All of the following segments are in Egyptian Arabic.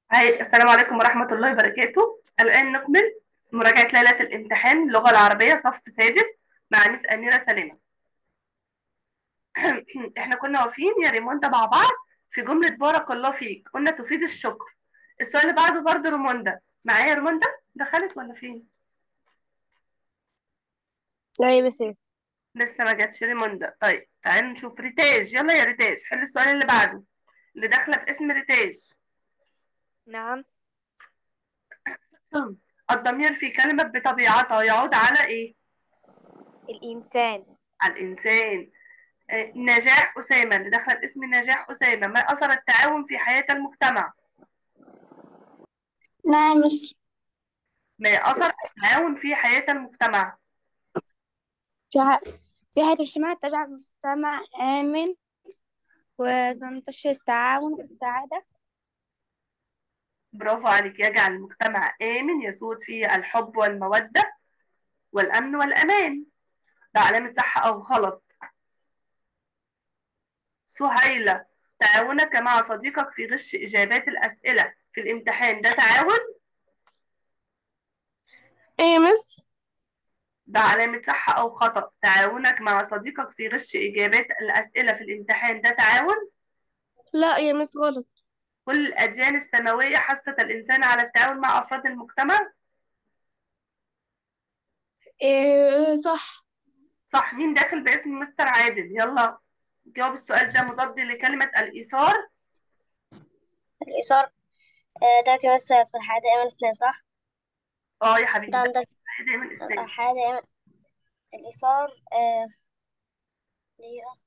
هاي السلام عليكم ورحمة الله وبركاته الآن نكمل مراجعة ليلة الامتحان اللغة العربية صف سادس مع مس أميرة سلامة احنا كنا واقفين يا ريموندا مع بعض في جملة بارك الله فيك قلنا تفيد الشكر السؤال اللي بعده برضه ريموندا معايا ريموندا دخلت ولا فين؟ لا يا بس لسه ما جاتش ريموندا طيب تعالوا نشوف ريتاج يلا يا ريتاج حل السؤال اللي بعده اللي داخلة باسم ريتاج نعم الضمير في كلمة بطبيعتها يعود على إيه؟ الإنسان على الإنسان آه، نجاح أسامة اللي داخلة باسم نجاح أسامة ما أثر التعاون في حياة المجتمع نعم بس ما أثر التعاون في حياة المجتمع في ح- في حياة الاجتماع تجعل المجتمع آمن وتنتشر التعاون والسعادة برافو عليك يجعل المجتمع آمن يسود فيه الحب والمودة والأمن والأمان ده علامة صح أو غلط سهيلة تعاونك مع صديقك في غش إجابات الأسئلة في الامتحان ده تعاون ايه مس ده علامة صح أو خطأ تعاونك مع صديقك في غش إجابات الأسئلة في الامتحان ده تعاون لا يا مس غلط كل الأديان السماوية حثت الإنسان على التعاون مع أفراد المجتمع إيه صح صح مين داخل باسم مستر عادل يلا جاوب السؤال ده مضاد لكلمة الإيثار الإيثار آه، ده بس في الحياة دائما الإسلام صح؟ اه يا حبيبي ده ده عندك دايما استجب الحياة دائما الإيثار آه، دقيقة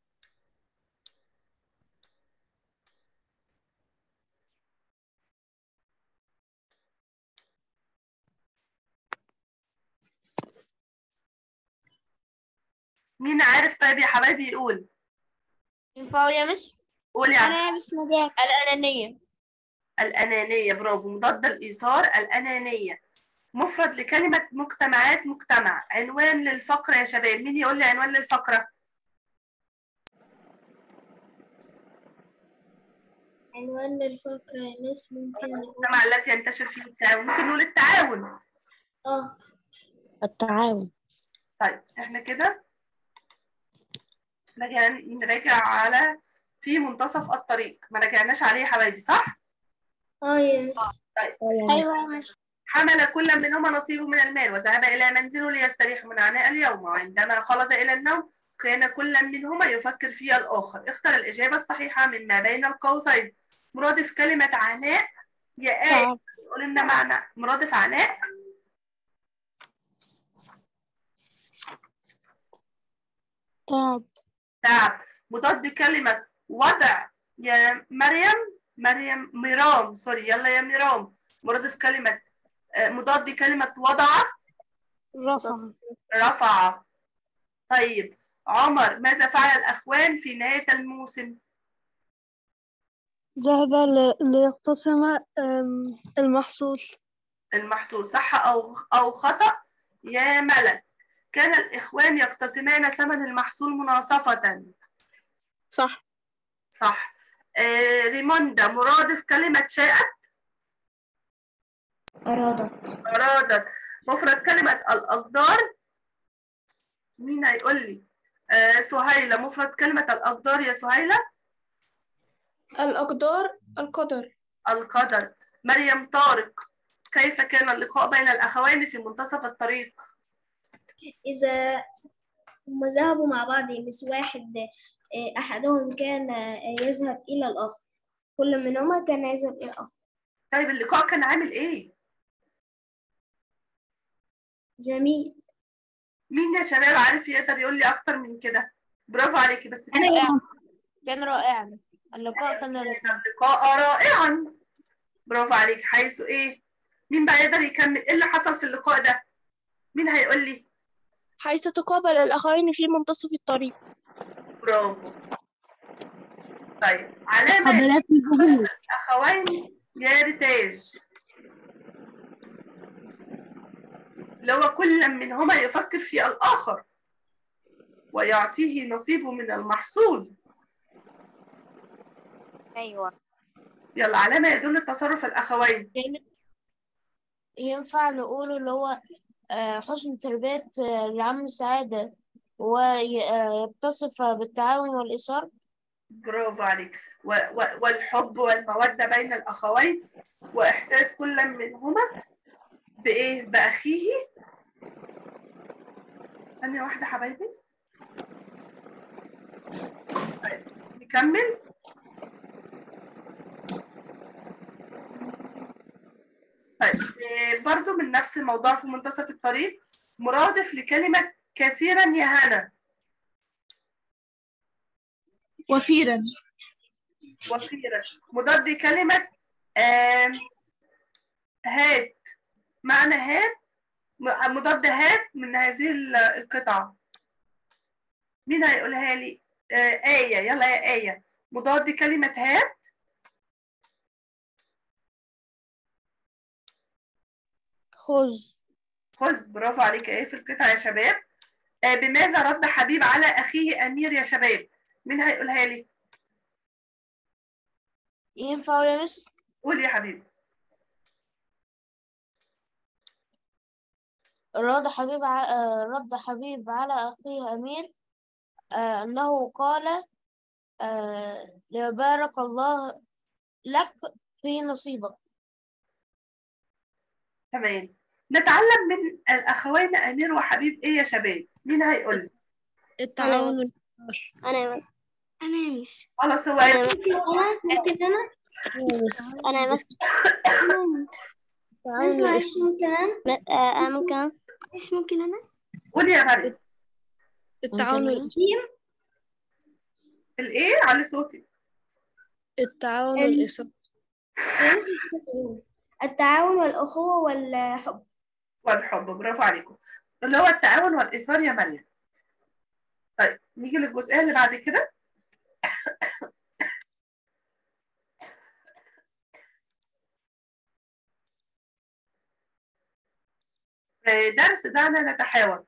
مين عارف طيب يا حبايبي يقول ينفع يا مش قول يا عبد أنا مش نجاح الأنانية الأنانية برافو مضاد الإيثار الأنانية مفرد لكلمة مجتمعات مجتمع عنوان للفقرة يا شباب مين يقول لي عنوان للفقرة عنوان الفقرة يا مس ممكن نقول المجتمع الذي ينتشر فيه التعاون ممكن نقول التعاون اه التعاون طيب احنا كده نراجع نراجع على في منتصف الطريق ما راجعناش عليه يا حبايبي صح؟ اه يا مس أيوة يا مس حمل كل منهما نصيبه من المال وذهب إلى منزله ليستريح من عناء اليوم وعندما خلد إلى النوم كان كل منهما يفكر في الآخر اختر الإجابة الصحيحة مما بين القوسين مرادف كلمة عناء يا آية تعب قول لنا معنى مرادف عناء تعب تعب مضاد كلمة وضع يا مريم مريم ميرام سوري يلا يا ميرام مرادف كلمة آه، مضاد كلمة وضع رفع رفع طيب عمر ماذا فعل الأخوان في نهاية الموسم؟ ذهب ل- ليقتسم أم، المحصول المحصول صح أو أو خطأ يا ملك كان الإخوان يقتسمان ثمن المحصول مناصفة صح صح آه ريموندا مرادف كلمة شاءت أرادت أرادت مفرد كلمة الأقدار مين هيقول لي؟ آه سهيلة مفرد كلمة الأقدار يا سهيلة الأقدار القدر القدر مريم طارق كيف كان اللقاء بين الأخوين في منتصف الطريق؟ إذا هم ذهبوا مع بعض بس واحد آه، أحدهم كان آه، يذهب إلى الآخر كل منهما كان يذهب إلى الآخر طيب اللقاء كان عامل إيه؟ جميل مين يا شباب عارف يقدر يقول لي أكتر من كده؟ برافو عليكي بس في رائعا كان رائعا اللقاء كان رائعا كان اللقاء رائعا برافو عليك حيث إيه؟ مين بقى يقدر يكمل؟ إيه اللي حصل في اللقاء ده؟ مين هيقول لي؟ حيث تقابل الأخوين في منتصف الطريق برافو طيب علامة الأخوين يا ريتاج اللي هو كل منهما يفكر في الآخر ويعطيه نصيبه من المحصول أيوة يلا على ما يدل تصرف الأخوين كلمة ينفع نقول اللي هو آه، حسن تربية آه، العم سعادة ويتصف بالتعاون والإيثار برافو عليك و و والحب والمودة بين الأخوين وإحساس كل منهما بإيه بأخيه ثانية واحدة حبايبي طيب نكمل طيب إيه برضو من نفس الموضوع في منتصف الطريق مرادف لكلمة كثيرا يا هنا وفيرا وخيرا مضاد كلمة آم، هات معنى هات م- مضاد هات من هذه ال- القطعة مين هيقولها لي؟ آه آية يلا يا آية مضاد كلمة هات خذ خذ برافو عليك يا آية في القطعة يا شباب آه بماذا رد حبيب على أخيه أمير يا شباب؟ مين هيقولها لي؟ ينفع ولا مش قول يا حبيبي رد حبيب ع... آه، رد حبيب على أخيه أمير آه، أنه قال آه، لبارك الله لك في نصيبك تمام نتعلم من الأخوين أمير وحبيب إيه يا شباب؟ مين هيقول لي؟ التعاون أنا يا مس أنا يا مس خلاص هو أنا هيقول. ممكن أنا ممكن أنا أنا يا مس بس معلش ممكن أنا أنا ممكن بس ممكن أنا قول يا مريم التعاون الإيه؟ علي صوتي التعاون ال- والإصرار يا مس التعاون والأخوة والحب والحب برافو عليكم اللي هو التعاون والإيثار يا مريم طيب نيجي للجزئية اللي بعد كده آه، درس دعنا نتحاور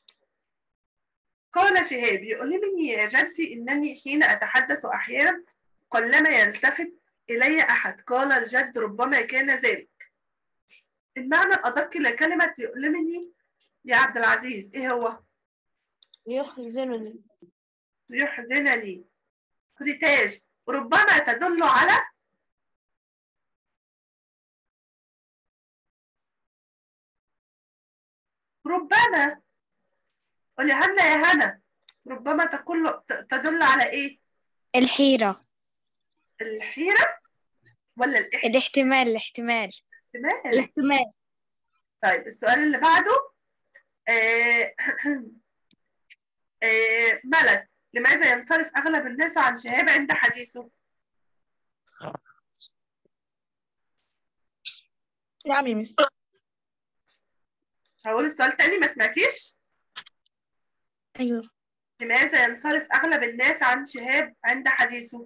قال شهاب يؤلمني يا جدي إنني حين أتحدث أحيانا قلما يلتفت إلي أحد قال الجد ربما كان ذلك المعنى الأدق لكلمة يؤلمني يا عبد العزيز إيه هو؟ يحزنني يحزنني ريتاج ربما تدل على ربما قولي هنا يا هنا ربما تقول تدل على ايه الحيرة الحيرة ولا الاحتمال الاحتمال الاحتمال الاحتمال طيب السؤال اللي بعده آه آه ملك لماذا ينصرف أغلب الناس عن شهاب عند حديثه نعم يا مس هقول السؤال تاني ما سمعتيش أيوه لماذا ينصرف أغلب الناس عن شهاب عند حديثه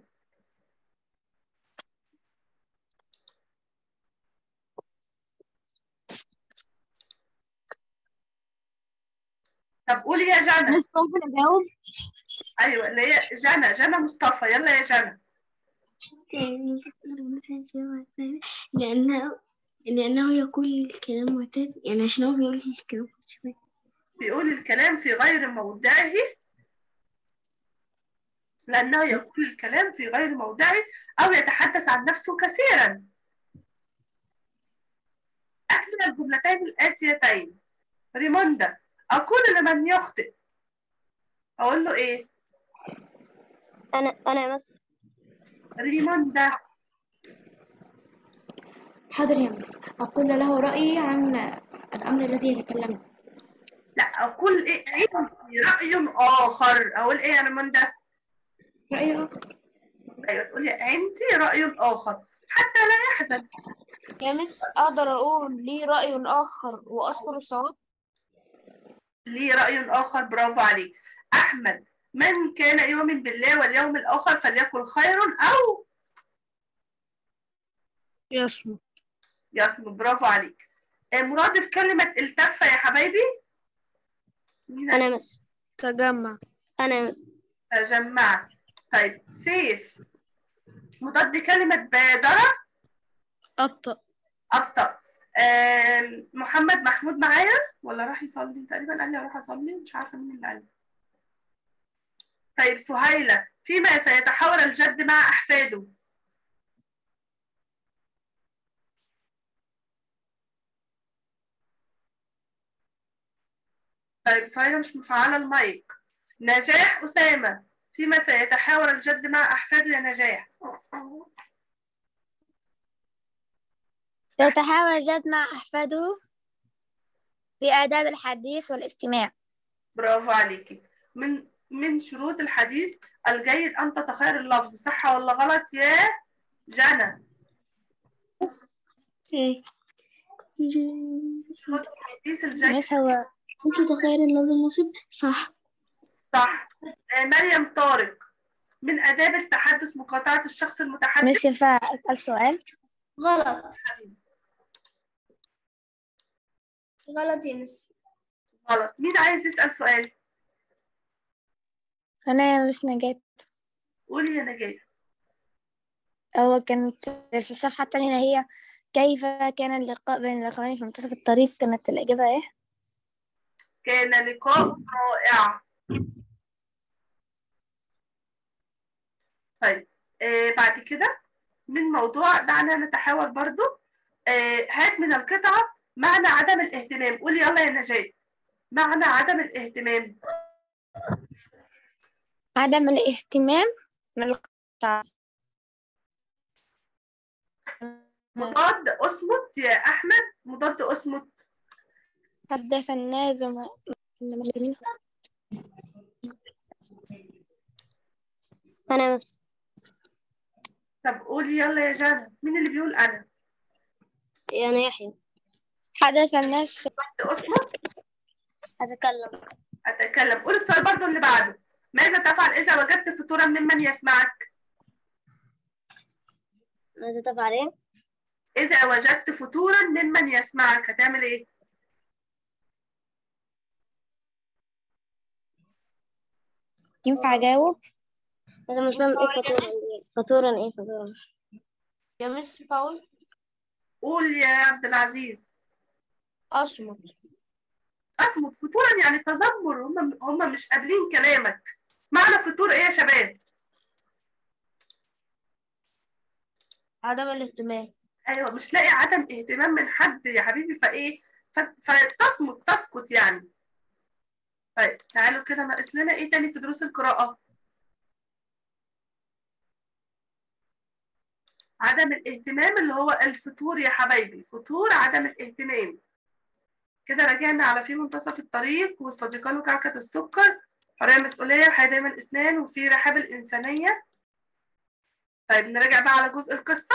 طب قولي يا جنى مس ممكن أجاوب ايوه اللي هي جنى جنى مصطفى يلا يا جنى لأنه لأنه يقول الكلام معتاد يعني عشان هو بيقول الكلام شوية بيقول الكلام في غير موضعه لأنه يقول الكلام في غير موضعه أو يتحدث عن نفسه كثيرا أكمل الجملتين الآتيتين ريموندا أقول لمن يخطئ أقول له إيه أنا أنا يا مس ريموندا حاضر يا مس أقول له رأيي عن الأمر الذي يتكلم لا أقول إيه عندي رأي آخر أقول إيه يا ريموندا رأي آخر أيوة تقولي عندي رأي آخر حتى لا يحزن يا مس أقدر أقول لي رأي آخر وأذكر الصواب ليه رأي آخر برافو عليك أحمد من كان يؤمن بالله واليوم الآخر فليكن خير أو يصمت يصمت برافو عليك آه، مرادف كلمة التف يا حبايبي مين أنا يا مس تجمع أنا يا مس تجمع طيب سيف مضاد كلمة بادرة أبطأ أبطأ آم، محمد محمود معايا ولا راح يصلي تقريبا قال لي أروح أصلي مش عارفة مين اللي قال لي. طيب سهيلة فيما سيتحاور الجد مع أحفاده طيب سهيلة مش مفعلة المايك نجاح أسامة فيما سيتحاور الجد مع أحفاده يا نجاح سيتحاور الجد مع أحفاده في آداب الحديث والاستماع برافو عليكي من من شروط الحديث الجيد أن تتخير اللفظ صح ولا غلط يا جنى إيه. شروط الحديث الجيد مش هو ممكن تخيل اللفظ المناسب صح صح آه، مريم طارق من آداب التحدث مقاطعة الشخص المتحدث مش ينفع أسأل سؤال غلط غلط يا مس غلط مين عايز يسأل سؤال أنا مش نجاة قولي يا نجاة هو كانت في الصفحة التانية اللي هي كيف كان اللقاء بين الأخوين في منتصف الطريق كانت الإجابة إيه؟ كان لقاء رائع طيب آه بعد كده من موضوع دعنا نتحاور برضو آه هات من القطعة معنى عدم الاهتمام قولي يلا يا نجاة معنى عدم الاهتمام عدم الاهتمام من القطع مضاد أصمت يا أحمد مضاد أصمت حدث الناس وما- المسلمين أنا مس طب قولي يلا يا جنى مين اللي بيقول أنا أنا يحيى حدث الناس مضاد أصمت أتكلم أتكلم قول السؤال برضو اللي بعده ماذا تفعل إذا وجدت فطورا ممن يسمعك ماذا تفعل إيه؟ إذا وجدت فطورا ممن يسمعك هتعمل إيه ينفع أجاوب؟ بس مش فاهم إيه فاتورة فاتورة إيه فاتورة يا مس فاول قول يا عبد العزيز أصمت أصمت فطورا يعني تذمر هم هم مش قابلين كلامك معنى فطور إيه يا شباب عدم الاهتمام ايوه مش لاقي عدم اهتمام من حد يا حبيبي فايه ف- فتصمت تسكت يعني طيب تعالوا كده ناقص لنا ايه تاني في دروس القراءة عدم الاهتمام اللي هو الفتور يا حبايبي فتور عدم الاهتمام كده رجعنا على في منتصف الطريق والصديقان وكعكة السكر حرية مسؤولية الحياة دايما إسنان وفي رحاب الإنسانية طيب نراجع بقى على جزء القصة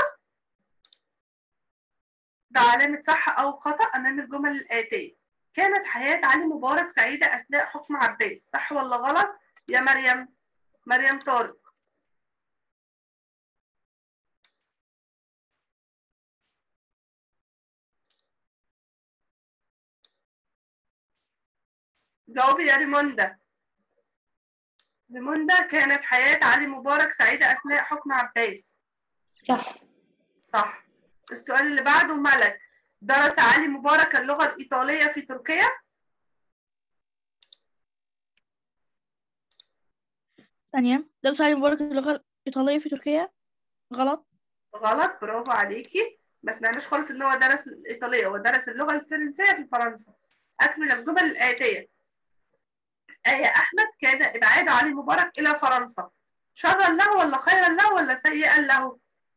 ده علامة صح أو خطأ أمام الجمل الآتية كانت حياة علي مبارك سعيدة أثناء حكم عباس صح ولا غلط يا مريم مريم طارق جاوبي يا ريموندا ريموندا كانت حياة علي مبارك سعيدة أثناء حكم عباس صح صح السؤال اللي بعده ملك درس علي مبارك اللغة الإيطالية في تركيا ثانية درس علي مبارك اللغة الإيطالية في تركيا غلط غلط برافو عليكي ما سمعناش خالص ان هو درس الإيطالية هو درس اللغة الفرنسية في فرنسا أكمل الجمل الآتية آية أحمد كان إبعاد علي مبارك إلى فرنسا شرا له ولا خيرا له ولا سيئا له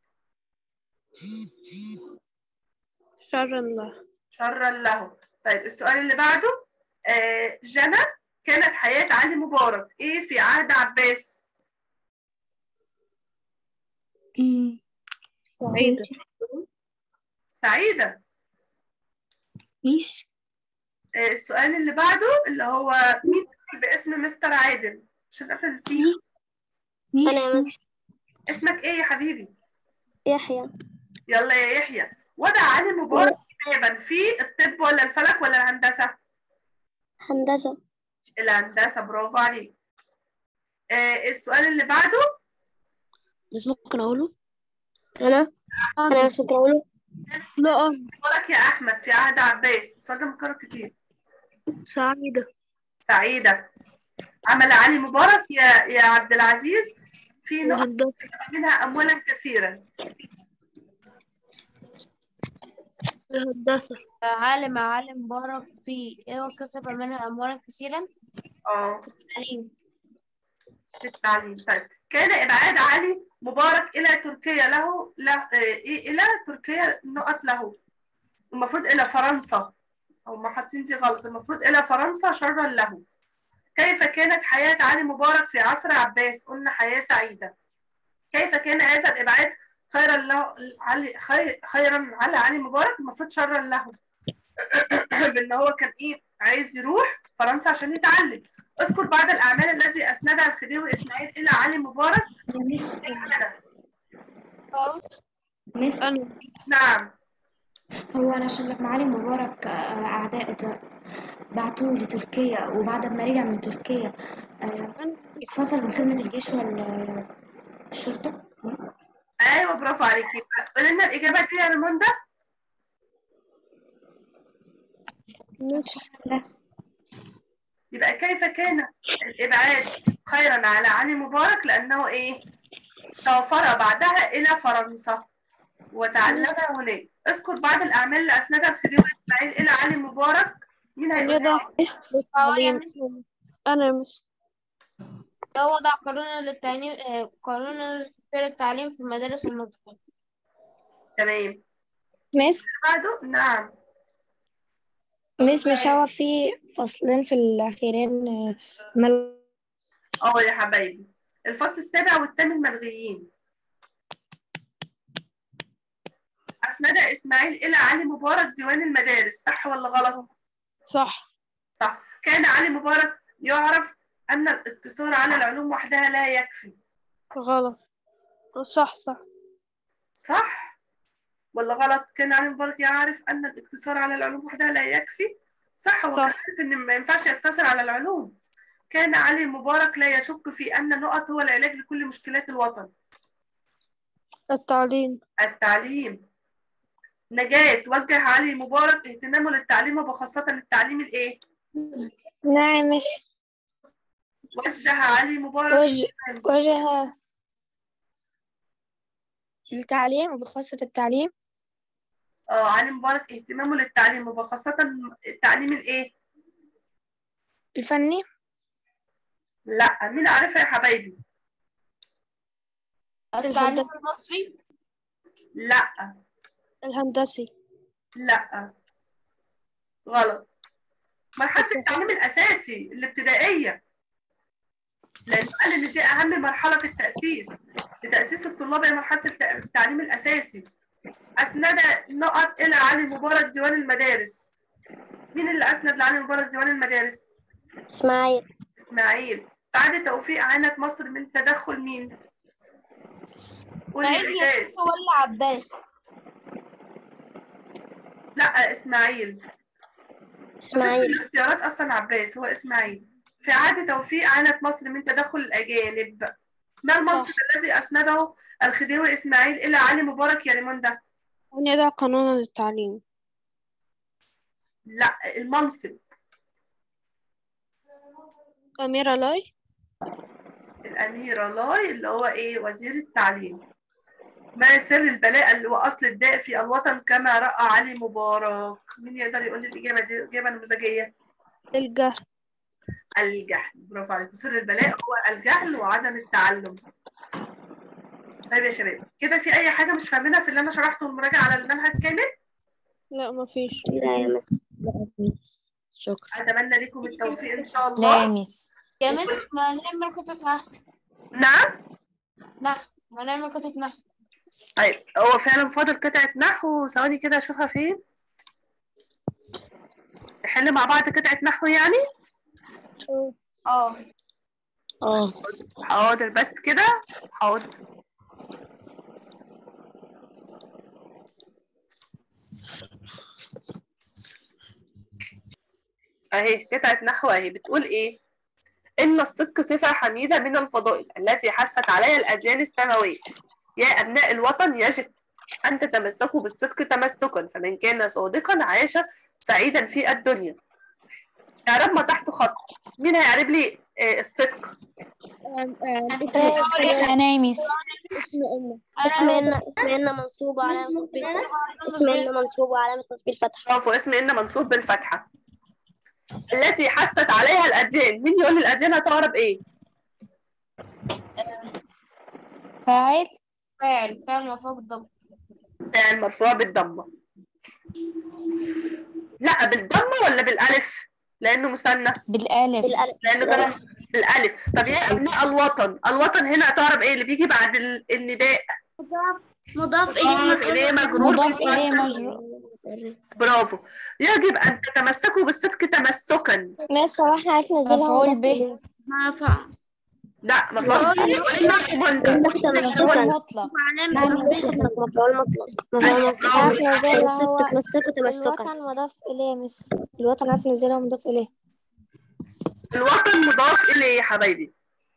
شر الله شرا له طيب السؤال اللي بعده آه جنى كانت حياة علي مبارك إيه في عهد عباس أمم، سعيدة سعيدة ميس آه السؤال اللي بعده اللي هو مين كتب باسم مستر عادل عشان احنا نسيه ميس أنا ميس اسمك ايه يا حبيبي يحيى يلا يا يحيى وضع علي مبارك كتابا في الطب ولا الفلك ولا الهندسة هندسة الهندسة برافو عليك آه السؤال اللي بعده بس ممكن أقوله أنا أنا بس أقوله لا مبارك يا أحمد في عهد عباس السؤال ده مكرر كتير سعيدة سعيدة عمل علي مبارك يا يا عبد العزيز في نقط مهندسة منها أموالا كثيرا مهندسة عالم عالم مبارك في إيه وكسب منها أموالا كثيرا اه تعليم في التعليم طيب كان إبعاد علي مبارك إلى تركيا له له إيه إلى تركيا نقط له المفروض إلى فرنسا هم حاطين دي غلط المفروض إلى فرنسا شرا له كيف كانت حياة علي مبارك في عصر عباس قلنا حياة سعيدة كيف كان هذا الإبعاد خيرا له علي خير خيرا على علي مبارك المفروض شرا له بان هو كان ايه عايز يروح فرنسا عشان يتعلم اذكر بعض الاعمال التي اسندها الخديوي اسماعيل الى علي مبارك مس أنا. مس أنا نعم هو علشان لما علي مبارك آه، أعداء بعتوه لتركيا وبعد ما رجع من تركيا آه، اتفصل من خدمة الجيش والشرطة خلاص ايوه برافو عليكي قولي لنا الاجابه دي يا ريموندا لا يبقى كيف كان الابعاد خيرا على علي مبارك لانه ايه سافر بعدها الى فرنسا وتعلم هناك اذكر بعض الاعمال اللي اسندها الخديوي اسماعيل الى علي مبارك مين هيقول يضع تعليم أنا مش ده وضع قانون للتعليم آه، قانون التعليم في المدارس المدرسة تمام مس بعده نعم مس مش هو في فصلين في الأخيرين آه، مل... اه يا حبايبي الفصل السابع والثامن ملغيين أسند إسماعيل إلى علي مبارك ديوان المدارس صح ولا غلط؟ صح صح كان علي مبارك يعرف أن الاقتصار على العلوم وحدها لا يكفي غلط صح صح صح ولا غلط كان علي مبارك يعرف أن الاقتصار على العلوم وحدها لا يكفي صح هو صح. كان عارف إن ما ينفعش يقتصر على العلوم كان علي مبارك لا يشك في أن النقط هو العلاج لكل مشكلات الوطن التعليم التعليم نجاة وجه علي مبارك اهتمامه للتعليم وخاصة التعليم الايه؟ نعم مش وجه علي مبارك وجه وجه التعليم وبخاصة التعليم اه علي مبارك اهتمامه للتعليم وخاصة التعليم الايه؟ الفني لا مين عارفها يا حبايبي؟ التعليم المصري لا الهندسي لا غلط مرحلة التعليم الأساسي الابتدائية لأن قال إن دي أهم مرحلة في التأسيس لتأسيس الطلاب هي مرحلة الت- التعليم الأساسي أسند نقط إلى علي مبارك ديوان المدارس مين اللي أسند لعلي مبارك ديوان المدارس؟ إسماعيل إسماعيل سعادة توفيق عانت مصر من تدخل مين؟ قولي سعيد الإجابة يوسف ولا عباس لا إسماعيل مفيش في إسماعيل الاختيارات اصلا عباس هو اسماعيل في عهد توفيق عانت مصر من تدخل الاجانب ما المنصب الذي اسنده الخديوي اسماعيل الى علي مبارك يا ريموندا أن يضع قانونا للتعليم لا المنصب أميرة لاي الاميره لاي اللي هو ايه وزير التعليم ما سر البلاء اللي هو اصل الداء في الوطن كما راى علي مبارك مين يقدر يقول لي الاجابه دي اجابه نموذجيه الجهل الجهل برافو عليك سر البلاء هو الجهل وعدم التعلم طيب يا شباب كده في اي حاجه مش فاهمينها في اللي انا شرحته والمراجعه على المنهج كامل لا مفيش لا يا مس شكرا اتمنى لكم التوفيق ان شاء لا الله يا ميس يا مس ما نعمل خطة نحو نعم نحو ما نعمل خطة نحو طيب هو فعلا فاضل قطعه نحو ثواني كده اشوفها فين نحل مع بعض قطعه نحو يعني اه اه حاضر بس كده حاضر اهي قطعة نحو اهي بتقول ايه ان الصدق صفة حميدة من الفضائل التي حثت عليها الاديان السماوية يا أبناء الوطن يجب أن تتمسكوا بالصدق تمسكا فمن كان صادقا عاش سعيدا في الدنيا اعرب ما تحت خط مين هيعرب لي آه، الصدق أنا ميس اسم إن اسم إن اسم إن منصوب على تصبيل اسم إن منصوب علامة تصبيل فتحة برافو اسم إن منصوب بالفتحة التي حست عليها الأديان مين يقول لي الأديان هتعرب إيه فاعل فاعل فاعل مفعول بالضم فاعل مرفوع بالضمة لا بالضمة ولا بالألف لأنه مثنى بالألف بالألف لأنه كمان بالألف طب يا أبناء الوطن الوطن هنا هتعرب إيه اللي بيجي بعد ال- النداء مضاف مضاف إليه مجرور مضاف إليه بالكسر. مجرور برافو يجب أن تتمسكوا بالصدق تمسكا مس هو احنا عرفنا ازاي مفعول به لا مفعول مفعول مطلق مفعول مطلق مفعول مطلق عرفنا ازاي اللي هو تمسكوا تمسكا الوطن مضاف إليه يا مس الوطن عرفنا ازاي اللي هو مضاف إليه الوطن مضاف إليه يا حبايبي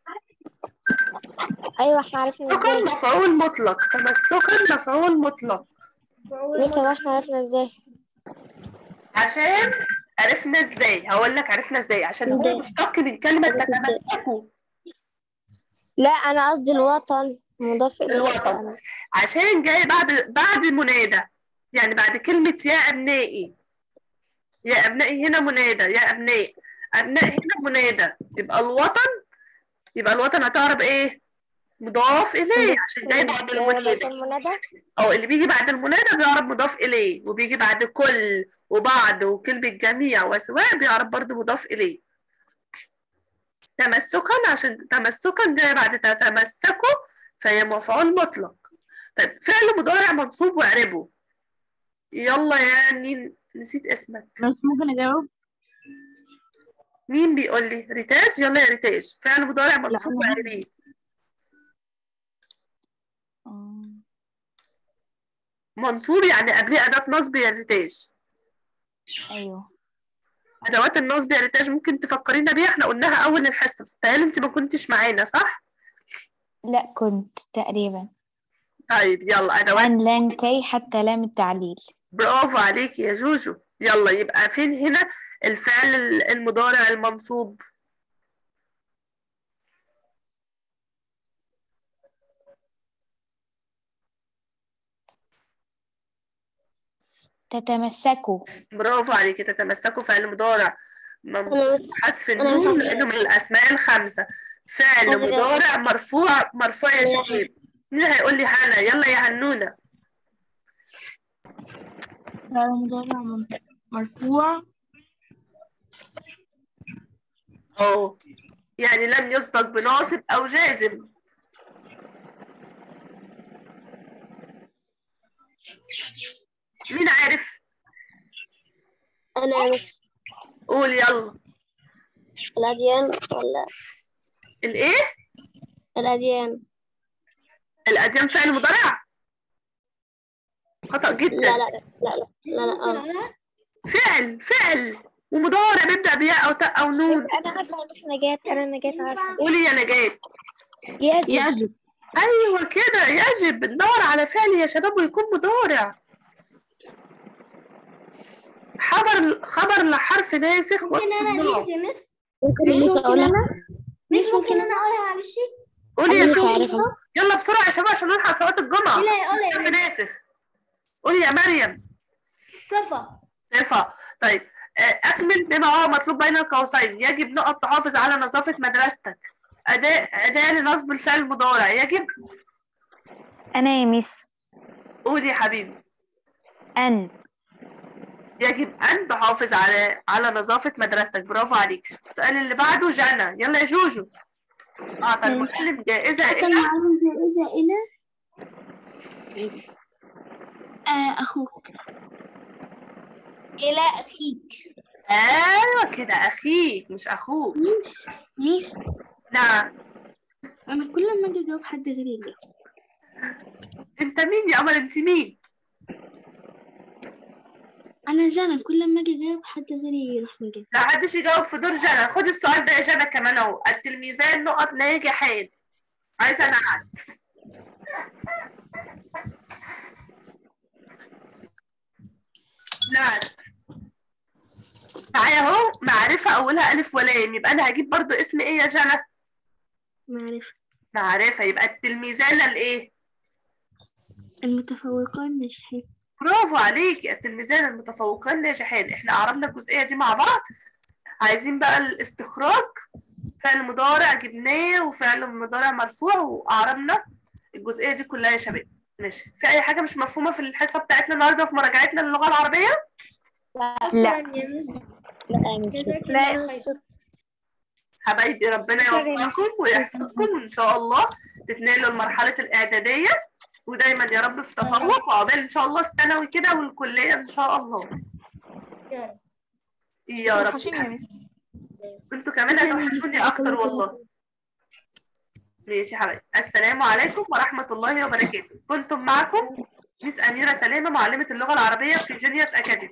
أيوة احنا عرفنا تمسكا ازاي مفعول مطلق تمسكا مفعول مطلق مس هو احنا عرفنا ازاي عشان عرفنا ازاي هقول لك عرفنا ازاي عشان هو مشتق من كلمة تتمسكوا لا أنا قصدي الوطن مضاف إليه الوطن. عشان جاي بعد بعد منادى يعني بعد كلمة يا أبنائي يا أبنائي هنا منادى يا أبناء أبناء هنا منادى يبقى الوطن يبقى الوطن هتعرب إيه؟ مضاف إليه عشان جاي بعد المنادى الوطن منادى أو اللي بيجي بعد المنادى بيعرب مضاف إليه وبيجي بعد كل وبعد وكلمة جميع وسواء بيعرب برضو مضاف إليه تمسكا عشان تمسكا جاي بعد تتمسكوا فهي مفعول مطلق طيب فعل مضارع منصوب واعربه يلا يا مين نسيت اسمك بس ممكن أجاوب مين بيقول لي ريتاج يلا يا ريتاج فعل مضارع منصوب أنا- واعربيه منصوب يعني قبليه أداة نصب يا ريتاج أيوة أدوات النصب يا ريتاج ممكن تفكرينا بيها احنا قلناها أول الحصة بس تهيألي انت ما كنتش معانا صح؟ لا كنت تقريبا طيب يلا أدوات عن لان كي حتى لام التعليل برافو عليك يا جوجو يلا يبقى فين هنا الفعل المضارع المنصوب تتمسكوا برافو عليك تتمسكوا فعل مضارع أنا منصوب بس- حذف أنا مش النون عارفة. لأنه من الأسماء الخمسة فعل أنا- مضارع مرفوع مرفوع يا شباب مين هيقول لي هنا يلا يا هنونة فعل مضارع من- مرفوع اه يعني لم يسبق بناصب أو جازم مين عارف أنا بس قول يلا الأديان ولا الإيه الأديان الأديان فعل مضارع خطأ جدا لا لا لا لا لا لا آه. فعل فعل ومضارع بيبدأ بياء أو تاء أو نون أنا عارفة مش نجاة أنا نجاة عارفة قولي يا نجاة يجب يجب أيوة كده يجب ندور على فعل يا شباب ويكون مضارع خبر خبر لحرف ناسخ ممكن واسم أنا النوع دي مس مش ممكن أقولها أنا مش ممكن أنا أقولها معلش قولي يا مش سوسو عارفة يلا بسرعة يا شباب عشان نلحق صلاة الجمعة لا قولها حرف يا ناسخ قولي يا مريم صفا صفة طيب آه، أكمل بما هو مطلوب بين القوسين يجب نقط تحافظ على نظافة مدرستك أداء أداة لنصب الفعل المضارع يجب أنا يا ميس قولي يا حبيبي أن يجب أن تحافظ على على نظافة مدرستك برافو عليك السؤال اللي بعده جانا يلا يا جوجو أعطى المعلم جائزة إلى المعلم جائزة إلى آه أخوك إلى أخيك أيوة كده أخيك مش أخوك ميس ميس نعم أنا كل ما أجي أجاوب حد غيري يجاوب أنت مين يا قمر أنت مين؟ أنا جانا كل ما أجي أجاوب حد غيري يروح مجاوب لا حدش يجاوب في دور جانا خد السؤال ده يا جانا كمان أهو التلميذان نقط ناجحان عايزة أنا أعرف نعم معايا اهو معرفة أولها ألف ولام يبقى أنا هجيب برضو اسم إيه يا جنى؟ معرفة معرفة يبقى التلميذان الإيه؟ المتفوقان ناجحين برافو عليكي التلميذان المتفوقان ناجحان احنا عرفنا الجزئية دي مع بعض عايزين بقى الاستخراج فعل مضارع جبناه وفعل مضارع مرفوع وأعربنا الجزئية دي كلها يا شباب ماشي في أي حاجة مش مفهومة في الحصة بتاعتنا النهاردة في مراجعتنا للغة العربية؟ شكرا يا مس جزاك الله خير حبايبي ربنا يوفقكم ويحفظكم وإن شاء الله تتنقلوا لمرحلة الإعدادية ودايما يا رب في تفوق وعقبال إن شاء الله الثانوي كده والكلية إن شاء الله يا رب يا رب وحشيني يا مس انتوا كمان هتوحشوني اكتر والله ماشي يا حبايبي السلام عليكم ورحمة الله وبركاته كنتم معكم مس أميرة سلامة معلمة اللغة العربية في جينيوس أكاديمي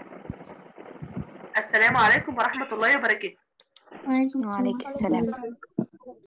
السلام عليكم ورحمة الله وبركاته وعليكم وعليكم السلام. السلام